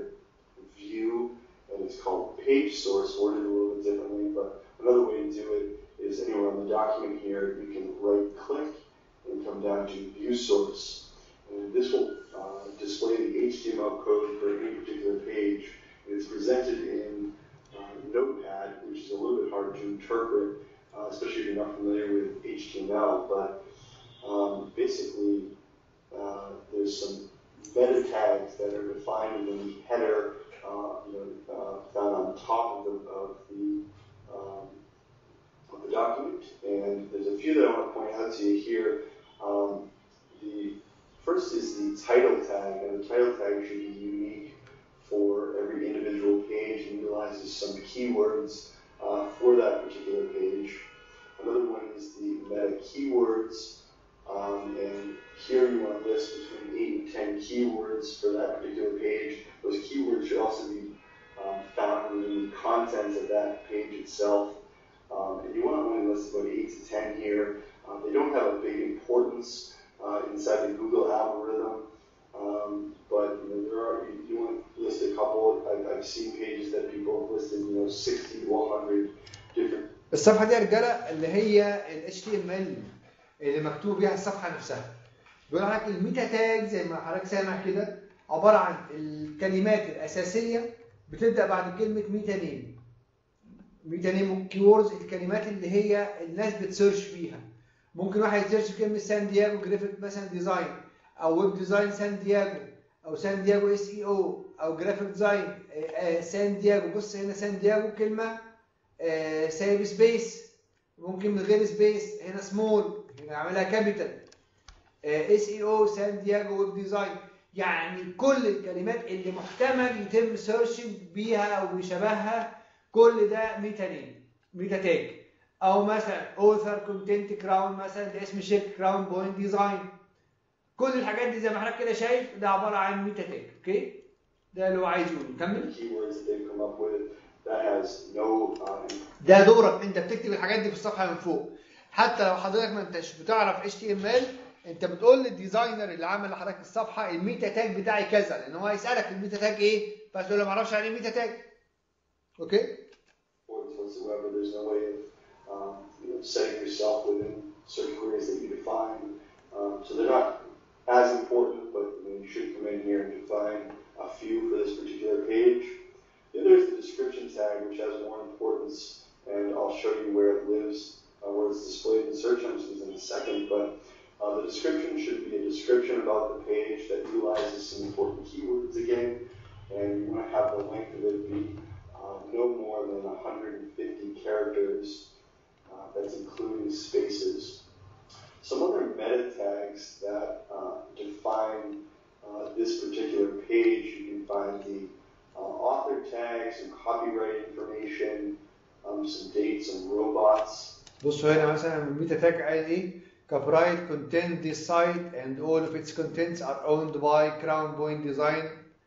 view and it's called page source, worded a little bit differently. But another way to do it is anywhere on the document here, you can right click and come down to view source. And this will uh, display the HTML code for any particular page. It's presented in uh, Notepad, which is a little bit hard to interpret, uh, especially if you're not familiar with HTML. But um, basically, uh, there's some meta tags that are defined in the header, uh, you know, uh, found on top of the, of the um, of the document. And there's a few that I want to point out to you here. Um, the first is the title tag, and the title tag should be unique for every individual page and utilizes some keywords uh, for that particular page. Another one is the meta keywords, um, and here you want to list between 8 and 10 keywords for that particular page. Those keywords should also be um, found within the content of that page itself. Um, and you want to only list about 8 to 10 here. Uh, they don't have a big importance uh, inside the Google algorithm. Um, but you know, there are you, you want to list a couple. I've, I've seen pages that people have listed, you know, 60 to 100 different. الصفحه دي يا رجاله اللي هي ال HTML اللي مكتوب بيها الصفحه نفسها بيقول لك الميتا تاج زي ما حضرتك سامع كده عباره عن الكلمات الاساسيه بتبدا بعد كلمه ميتا نيم ميتا نيم كيوردز الكلمات اللي هي الناس بتسيرش فيها ممكن واحد يسيرش في كلمه سان دياجو جرافيك مثلا ديزاين او ويب ديزاين سان دياجو او سان دياجو اس اي او او جرافيك ديزاين سان دياجو بص هنا سان دياجو كلمه آه، سايب سبيس ممكن من غير سبيس هنا سمول هنا عاملها كابيتال اس اي او سان دياجو ويب ديزاين يعني كل الكلمات اللي محتمل يتم سيرشنج بيها او بشبهها كل ده ميتا نيم ميتا تاج او مثلا اوثر كونتنت كراون مثلا ده اسم شركه كراون بوينت ديزاين كل الحاجات دي زي ما حضرتك كده شايف ده عباره عن ميتا تاج اوكي ده اللي هو عايز يقوله كمل keywords that they've come up with that has no um, ده دورك انت بتكتب الحاجات دي في الصفحه من فوق حتى لو حضرتك ما انتش بتعرف اتش تي ام ال انت بتقول للديزاينر اللي عمل لحضرتك الصفحه الميتا تاج بتاعي كذا لان هو هيسالك الميتا تاج ايه فتقول له ما اعرفش يعني ايه ميتا تاج اوكي importance whatsoever. There's no way of um, you know, setting yourself within search queries that you define. Um, so they're not as important, but you, know, you should come in here and define a few for this particular page. Then there's the description tag, which has more importance, and I'll show you where it lives, uh, where it's displayed in search engines in a second. But uh, the description should be a description about the page that utilizes some important keywords again, and you want to have the length of it be uh, no more than 150 characters. Uh, that's including spaces. Some other meta tags that uh, define uh, this particular page, you can find the uh, author tag, some copyright information, um, some dates, some robots. بصوا هنا مثلا الميتا تاج قال ايه copyright content this site and all of its contents are owned by Crown Point Design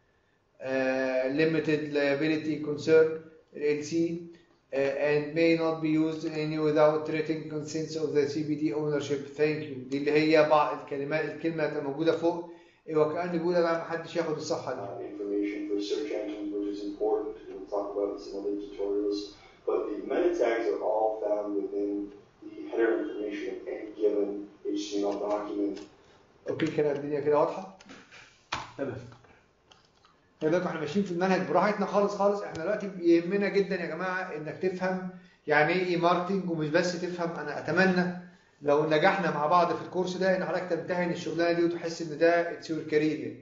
uh, Limited Liability Concern LLC uh, and may not be used in any without written consent of the CBD ownership thank you دي اللي هي بعض الكلمات الكلمه اللي موجوده فوق هو كان بيقول يا جماعه ما حدش ياخد الصفحه دي uh, information for search engines, which is important. We'll talk about in some other tutorials. But the meta tags are all found within the header information of any given HTML document. اوكي كده الدنيا كده واضحه تمام خلي بالكم احنا ماشيين في المنهج براحتنا خالص خالص احنا دلوقتي بيهمنا جدا يا جماعه انك تفهم يعني ايه ماركتنج ومش بس تفهم انا اتمنى لو نجحنا مع بعض في الكورس ده ان حضرتك تمتهن الشغلانه دي وتحس ان ده اتس يور كارير يعني.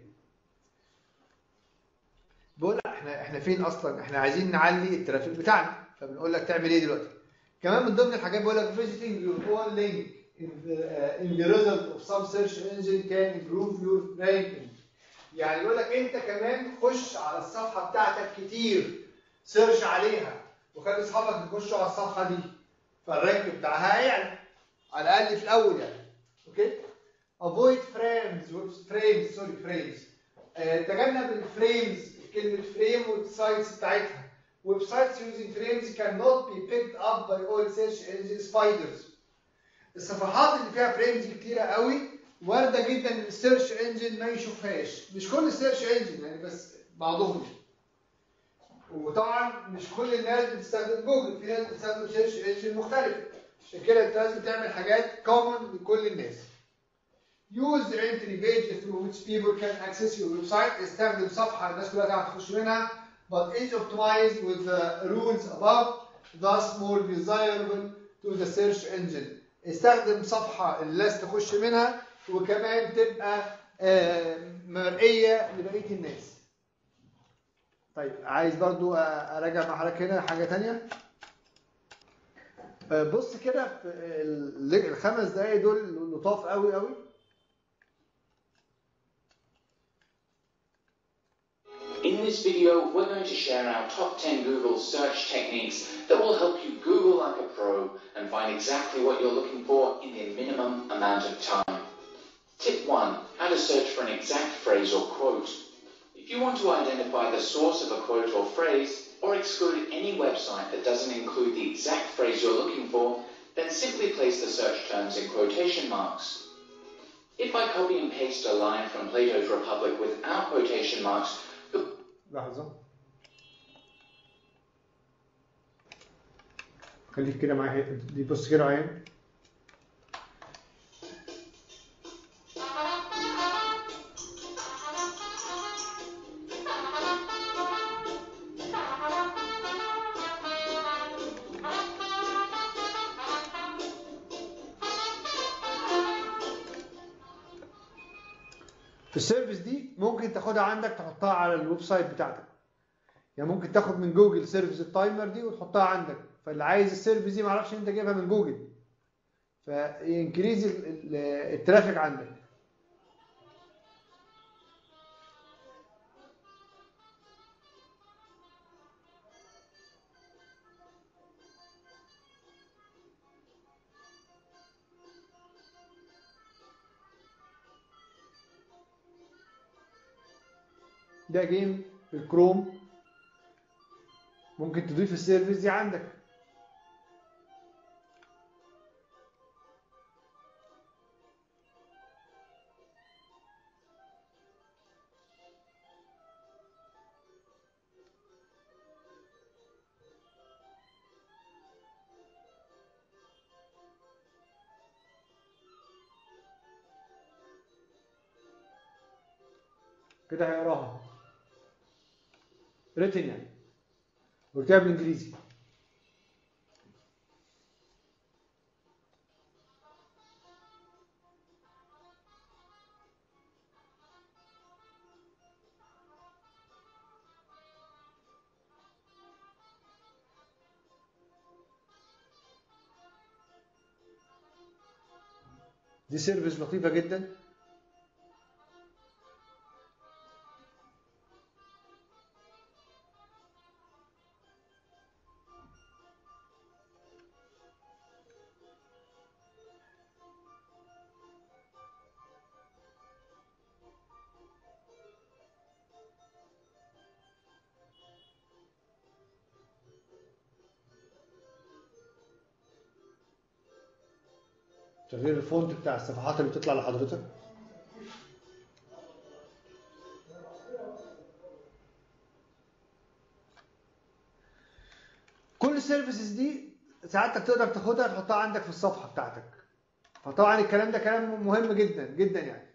بقول لك احنا احنا فين اصلا احنا عايزين نعلي الترافيك بتاعنا فبنقول لك تعمل ايه دلوقتي كمان من ضمن الحاجات بقول لك فيزيتنج يور اون لينك in the, uh, in the result of some search engine can improve your ranking يعني يقول لك انت كمان خش على الصفحه بتاعتك كتير سيرش عليها وخلي اصحابك يخشوا على الصفحه دي فالرانك بتاعها هيعلى على الاقل في الاول يعني اوكي avoid frames frames سوري frames آه، تجنب الفريمز كلمه فريم والسايتس بتاعتها ويب سايتس using frames cannot be picked up by all search engine spiders الصفحات اللي فيها فريمز كتيره قوي وارده جدا ان السيرش انجن ما يشوفهاش مش كل السيرش انجن يعني بس بعضهم وطبعا مش كل الناس بتستخدم جوجل في ناس بتستخدم سيرش انجن مختلفه عشان كده انت لازم تعمل حاجات كومن لكل الناس use the entry page through which people can access your website استخدم صفحه الناس كلها تعرف تخش منها but is optimized with the rules above thus more desirable to the search engine استخدم صفحه الناس تخش منها وكمان تبقى آه، مرئيه لبقيه الناس طيب عايز برضو اراجع مع حضرتك هنا حاجه تانية آه، بص كده في ال- الخمس دقايق دول لطاف قوي قوي In this video, we're going to share our top 10 Google search techniques that will help you Google like a pro and find exactly what you're looking for in the minimum amount of time. Tip 1. How to search for an exact phrase or quote. If you want to identify the source of a quote or phrase, or exclude any website that doesn't include the exact phrase you're looking for, then simply place the search terms in quotation marks. If I copy and paste a line from Plato's Republic without quotation marks, لحظه خليك كده معايا دي بص كده معايا السيرفيس دي ممكن تاخدها عندك تحطها على الويب سايت بتاعتك يعني ممكن تاخد من جوجل سيرفيس التايمر دي وتحطها عندك فاللي عايز السيرفيس دي معرفش انت جايبها من جوجل فينكريز ال- ال- الترافيك عندك ده جيم في الكروم ممكن تضيف السيرفيس دي عندك كده هيقراها ريتن يعني وكتاب بالانجليزي دي سيرفيس لطيفة جدا تغيير الفونت بتاع الصفحات اللي بتطلع لحضرتك كل السيرفيسز دي ساعتك تقدر تاخدها تحطها عندك في الصفحه بتاعتك فطبعا الكلام ده كلام مهم جدا جدا يعني